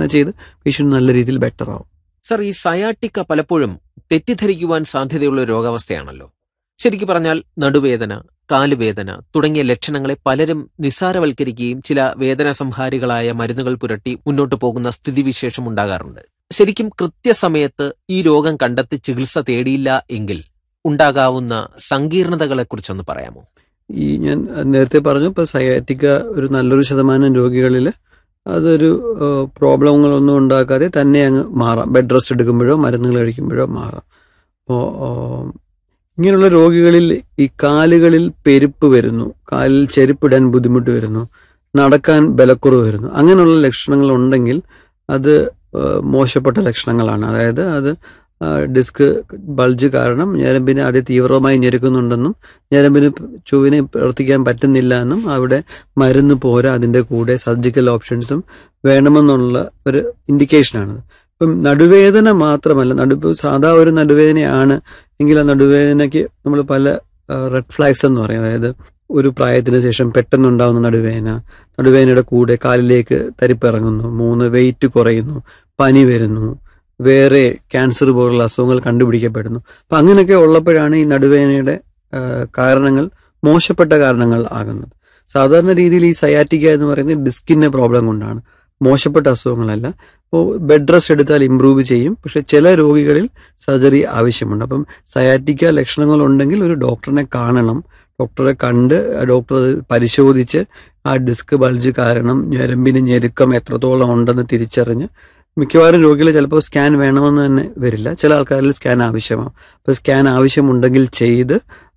അങ്ങനെ ചെയ്ത് പേഷ്യൻ്റ് നല്ല രീതിയിൽ ബെറ്റർ ആവും സർ ഈ സയാട്ടിക്ക പലപ്പോഴും തെറ്റിദ്ധരിക്കുവാൻ സാധ്യതയുള്ള ഒരു രോഗാവസ്ഥയാണല്ലോ ശരിക്കു പറഞ്ഞാൽ നടുവേദന കാലുവേദന തുടങ്ങിയ ലക്ഷണങ്ങളെ പലരും നിസ്സാരവൽക്കരിക്കുകയും ചില വേദന സംഹാരികളായ മരുന്നുകൾ പുരട്ടി മുന്നോട്ട് പോകുന്ന സ്ഥിതിവിശേഷം ഉണ്ടാകാറുണ്ട് ശരിക്കും കൃത്യസമയത്ത് ഈ രോഗം കണ്ടെത്തി ചികിത്സ തേടിയില്ല എങ്കിൽ ഉണ്ടാകാവുന്ന സങ്കീർണതകളെക്കുറിച്ചൊന്ന് പറയാമോ ഈ ഞാൻ നേരത്തെ പറഞ്ഞു ഇപ്പോൾ സയാറ്റിക്ക ഒരു നല്ലൊരു ശതമാനം രോഗികളിൽ അതൊരു പ്രോബ്ലങ്ങളൊന്നും ഉണ്ടാക്കാതെ തന്നെ അങ്ങ് മാറാം ബെഡ് റെസ്റ്റ് എടുക്കുമ്പോഴോ മരുന്നുകൾ കഴിക്കുമ്പോഴോ മാറാം അപ്പോൾ ഇങ്ങനെയുള്ള രോഗികളിൽ ഈ കാലുകളിൽ പെരുപ്പ് വരുന്നു കാലിൽ ചെരുപ്പിടാൻ ബുദ്ധിമുട്ട് വരുന്നു നടക്കാൻ ബലക്കുറവ് വരുന്നു അങ്ങനെയുള്ള ലക്ഷണങ്ങൾ ഉണ്ടെങ്കിൽ അത് മോശപ്പെട്ട ലക്ഷണങ്ങളാണ് അതായത് അത് ഡിസ്ക് ബൾജ് കാരണം ഞരമ്പിനെ അത് തീവ്രമായി ഞെരുക്കുന്നുണ്ടെന്നും ഞരമ്പിന് ചൊവ്വിനെ പ്രവർത്തിക്കാൻ പറ്റുന്നില്ല എന്നും അവിടെ മരുന്ന് പോരാ അതിൻ്റെ കൂടെ സർജിക്കൽ ഓപ്ഷൻസും വേണമെന്നുള്ള ഒരു ഇൻഡിക്കേഷനാണത് ഇപ്പം നടുവേദന മാത്രമല്ല നടുവ് സാധാ ഒരു നടുവേദനയാണ് എങ്കിൽ ആ നടുവേദനയ്ക്ക് നമ്മൾ പല റെഡ് ഫ്ലാഗ്സ് എന്ന് പറയും അതായത് ഒരു പ്രായത്തിന് ശേഷം പെട്ടെന്നുണ്ടാകുന്ന നടുവേദന നടുവേദനയുടെ കൂടെ കാലിലേക്ക് തരിപ്പിറങ്ങുന്നു മൂന്ന് വെയിറ്റ് കുറയുന്നു പനി വരുന്നു വേറെ ക്യാൻസർ പോലുള്ള അസുഖങ്ങൾ കണ്ടുപിടിക്കപ്പെടുന്നു അപ്പം അങ്ങനെയൊക്കെ ഉള്ളപ്പോഴാണ് ഈ നടുവേദനയുടെ കാരണങ്ങൾ മോശപ്പെട്ട കാരണങ്ങൾ ആകുന്നത് സാധാരണ രീതിയിൽ ഈ സയാറ്റിക്ക എന്ന് പറയുന്നത് ഡിസ്കിൻ്റെ പ്രോബ്ലം കൊണ്ടാണ് മോശപ്പെട്ട അസുഖങ്ങളല്ല അപ്പോൾ ബെഡ് റെസ്റ്റ് എടുത്താൽ ഇമ്പ്രൂവ് ചെയ്യും പക്ഷെ ചില രോഗികളിൽ സർജറി ആവശ്യമുണ്ട് അപ്പം സയാറ്റിക്ക ലക്ഷണങ്ങൾ ഉണ്ടെങ്കിൽ ഒരു ഡോക്ടറിനെ കാണണം ഡോക്ടറെ കണ്ട് ഡോക്ടർ പരിശോധിച്ച് ആ ഡിസ്ക് ബൾജ് കാരണം ഞരമ്പിന് ഞെരുക്കം എത്രത്തോളം ഉണ്ടെന്ന് തിരിച്ചറിഞ്ഞ് മിക്കവാറും രോഗികൾ ചിലപ്പോൾ സ്കാൻ വേണമെന്ന് തന്നെ വരില്ല ചില ആൾക്കാരിൽ സ്കാൻ ആവശ്യമാവും അപ്പോൾ സ്കാൻ ആവശ്യമുണ്ടെങ്കിൽ ചെയ്ത്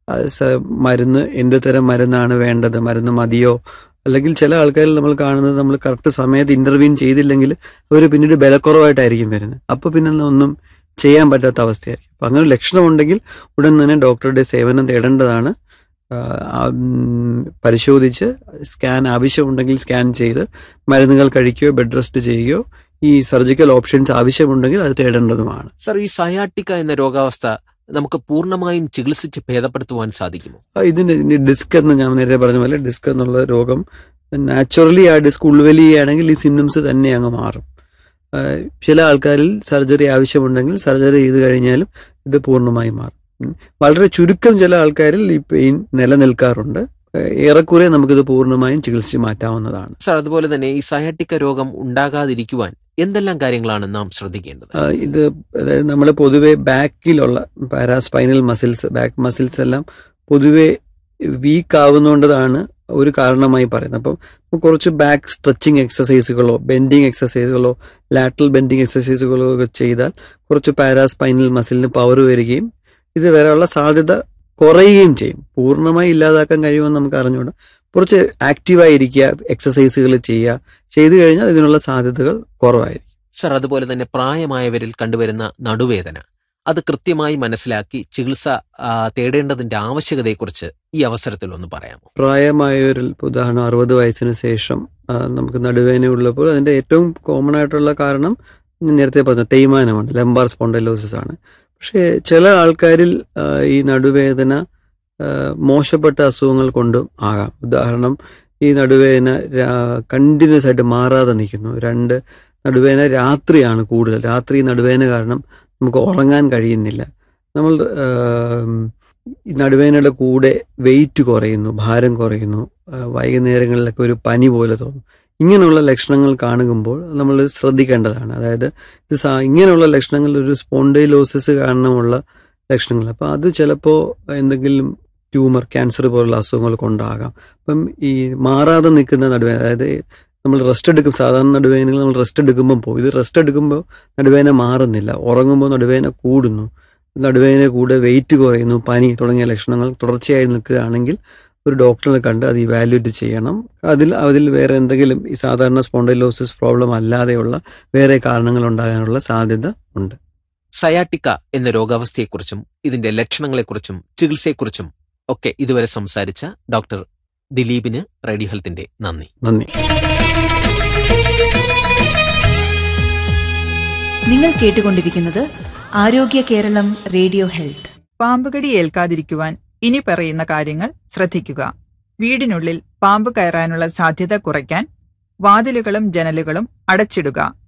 മരുന്ന് എന്ത് തരം മരുന്നാണ് വേണ്ടത് മരുന്ന് മതിയോ അല്ലെങ്കിൽ ചില ആൾക്കാരിൽ നമ്മൾ കാണുന്നത് നമ്മൾ കറക്റ്റ് സമയത്ത് ഇന്റർവ്യൂൻ ചെയ്തില്ലെങ്കിൽ അവർ പിന്നീട് ബലക്കുറവായിട്ടായിരിക്കും വരുന്നത് അപ്പോൾ പിന്നെ ഒന്നും ചെയ്യാൻ പറ്റാത്ത അവസ്ഥയായിരിക്കും അപ്പം അങ്ങനെ ലക്ഷണമുണ്ടെങ്കിൽ ഉടൻ തന്നെ ഡോക്ടറുടെ സേവനം തേടേണ്ടതാണ് പരിശോധിച്ച് സ്കാൻ ആവശ്യമുണ്ടെങ്കിൽ സ്കാൻ ചെയ്ത് മരുന്നുകൾ കഴിക്കുകയോ ബെഡ് റെസ്റ്റ് ചെയ്യുകയോ ഈ സർജിക്കൽ ഓപ്ഷൻസ് ആവശ്യമുണ്ടെങ്കിൽ അത് തേടേണ്ടതുമാണ് സർ ഈ സയാട്ടിക്ക എന്ന രോഗാവസ്ഥ നമുക്ക് പൂർണ്ണമായും ചികിത്സിച്ച് ഭേദപ്പെടുത്തുവാൻ സാധിക്കുമോ ഇതിന്റെ ഡിസ്ക് എന്ന് ഞാൻ നേരത്തെ പറഞ്ഞ പോലെ ഡിസ്ക് എന്നുള്ള രോഗം നാച്ചുറലി ആ ഡിസ്ക് ഉൾവലിയുകയാണെങ്കിൽ ഈ സിംറ്റംസ് തന്നെ അങ്ങ് മാറും ചില ആൾക്കാരിൽ സർജറി ആവശ്യമുണ്ടെങ്കിൽ സർജറി ചെയ്ത് കഴിഞ്ഞാലും ഇത് പൂർണ്ണമായി മാറും വളരെ ചുരുക്കം ചില ആൾക്കാരിൽ ഈ പെയിൻ നിലനിൽക്കാറുണ്ട് ഏറെക്കുറെ നമുക്കിത് പൂർണ്ണമായും ചികിത്സിച്ച് മാറ്റാവുന്നതാണ് സർ അതുപോലെ തന്നെ ഈ സയാട്ടിക്ക രോഗം ഉണ്ടാകാതിരിക്കുവാൻ എന്തെല്ലാം കാര്യങ്ങളാണ് നാം ശ്രദ്ധിക്കേണ്ടത് ഇത് അതായത് നമ്മൾ പൊതുവെ ബാക്കിലുള്ള പാരാസ്പൈനൽ മസിൽസ് ബാക്ക് മസിൽസ് എല്ലാം പൊതുവെ വീക്ക് ആവുന്നതുകൊണ്ടതാണ് ഒരു കാരണമായി പറയുന്നത് അപ്പം കുറച്ച് ബാക്ക് സ്ട്രെച്ചിങ് എക്സസൈസുകളോ ബെൻഡിങ് എക്സസൈസുകളോ ലാറ്ററൽ ബെൻഡിങ് എക്സസൈസുകളോ ഒക്കെ ചെയ്താൽ കുറച്ച് പാരാസ്പൈനൽ മസിലിന് പവർ വരികയും ഇത് വരാനുള്ള സാധ്യത കുറയുകയും ചെയ്യും പൂർണ്ണമായി ഇല്ലാതാക്കാൻ കഴിയുമെന്ന് നമുക്ക് അറിഞ്ഞുകൊണ്ട് കുറച്ച് ആക്റ്റീവായിരിക്കുക എക്സസൈസുകൾ ചെയ്യുക ചെയ്തു കഴിഞ്ഞാൽ ഇതിനുള്ള സാധ്യതകൾ കുറവായിരിക്കും സർ അതുപോലെ തന്നെ പ്രായമായവരിൽ കണ്ടുവരുന്ന നടുവേദന അത് കൃത്യമായി മനസ്സിലാക്കി ചികിത്സ തേടേണ്ടതിന്റെ ആവശ്യകതയെക്കുറിച്ച് ഈ അവസരത്തിൽ ഒന്ന് പറയാമോ പ്രായമായവരിൽ ഉദാഹരണം അറുപത് വയസ്സിന് ശേഷം നമുക്ക് നടുവേദന ഉള്ളപ്പോൾ അതിന്റെ ഏറ്റവും കോമൺ ആയിട്ടുള്ള കാരണം നേരത്തെ പറഞ്ഞ തേയ്മാനമാണ് ലംബാർ സ്പോണ്ടൈലോസിസ് ആണ് പക്ഷേ ചില ആൾക്കാരിൽ ഈ നടുവേദന മോശപ്പെട്ട അസുഖങ്ങൾ കൊണ്ടും ആകാം ഉദാഹരണം ഈ നടുവേദന കണ്ടിന്യൂസ് ആയിട്ട് മാറാതെ നിൽക്കുന്നു രണ്ട് നടുവേദന രാത്രിയാണ് കൂടുതൽ രാത്രി നടുവേദന കാരണം നമുക്ക് ഉറങ്ങാൻ കഴിയുന്നില്ല നമ്മൾ ഈ നടുവേദനയുടെ കൂടെ വെയിറ്റ് കുറയുന്നു ഭാരം കുറയുന്നു വൈകുന്നേരങ്ങളിലൊക്കെ ഒരു പനി പോലെ തോന്നും ഇങ്ങനെയുള്ള ലക്ഷണങ്ങൾ കാണുമ്പോൾ നമ്മൾ ശ്രദ്ധിക്കേണ്ടതാണ് അതായത് ഇത് ഇങ്ങനെയുള്ള ലക്ഷണങ്ങൾ ഒരു സ്പോണ്ടൈലോസിസ് കാരണമുള്ള ലക്ഷണങ്ങൾ അപ്പോൾ അത് ചിലപ്പോൾ എന്തെങ്കിലും ട്യൂമർ ക്യാൻസർ പോലുള്ള അസുഖങ്ങൾ കൊണ്ടാകാം അപ്പം ഈ മാറാതെ നിൽക്കുന്ന നടുവേദന അതായത് നമ്മൾ റെസ്റ്റ് എടുക്കും സാധാരണ നടുവേദനകൾ നമ്മൾ റെസ്റ്റ് എടുക്കുമ്പോൾ പോകും ഇത് റെസ്റ്റ് എടുക്കുമ്പോൾ നടുവേദന മാറുന്നില്ല ഉറങ്ങുമ്പോൾ നടുവേദന കൂടുന്നു നടുവേദന കൂടെ വെയിറ്റ് കുറയുന്നു പനി തുടങ്ങിയ ലക്ഷണങ്ങൾ തുടർച്ചയായി നിൽക്കുകയാണെങ്കിൽ ഒരു ഡോക്ടറിനെ കണ്ട് അത് ഇവാലുവേറ്റ് ചെയ്യണം അതിൽ അതിൽ വേറെ എന്തെങ്കിലും ഈ സാധാരണ സ്പോണ്ടൈലോസിസ് പ്രോബ്ലം അല്ലാതെയുള്ള വേറെ കാരണങ്ങൾ ഉണ്ടാകാനുള്ള സാധ്യത ഉണ്ട് സയാട്ടിക്ക എന്ന രോഗാവസ്ഥയെക്കുറിച്ചും ഇതിന്റെ ലക്ഷണങ്ങളെക്കുറിച്ചും ചികിത്സയെക്കുറിച്ചും ഒക്കെ ഇതുവരെ സംസാരിച്ച ഡോക്ടർ ദിലീപിന് റേഡിയോ ഹെൽത്തിന്റെ നന്ദി നന്ദി നിങ്ങൾ കേട്ടുകൊണ്ടിരിക്കുന്നത് ആരോഗ്യ കേരളം റേഡിയോ ഹെൽത്ത് പാമ്പുകടി ഏൽക്കാതിരിക്കുവാൻ ഇനി പറയുന്ന കാര്യങ്ങൾ ശ്രദ്ധിക്കുക വീടിനുള്ളിൽ പാമ്പ് കയറാനുള്ള സാധ്യത കുറയ്ക്കാൻ വാതിലുകളും ജനലുകളും അടച്ചിടുക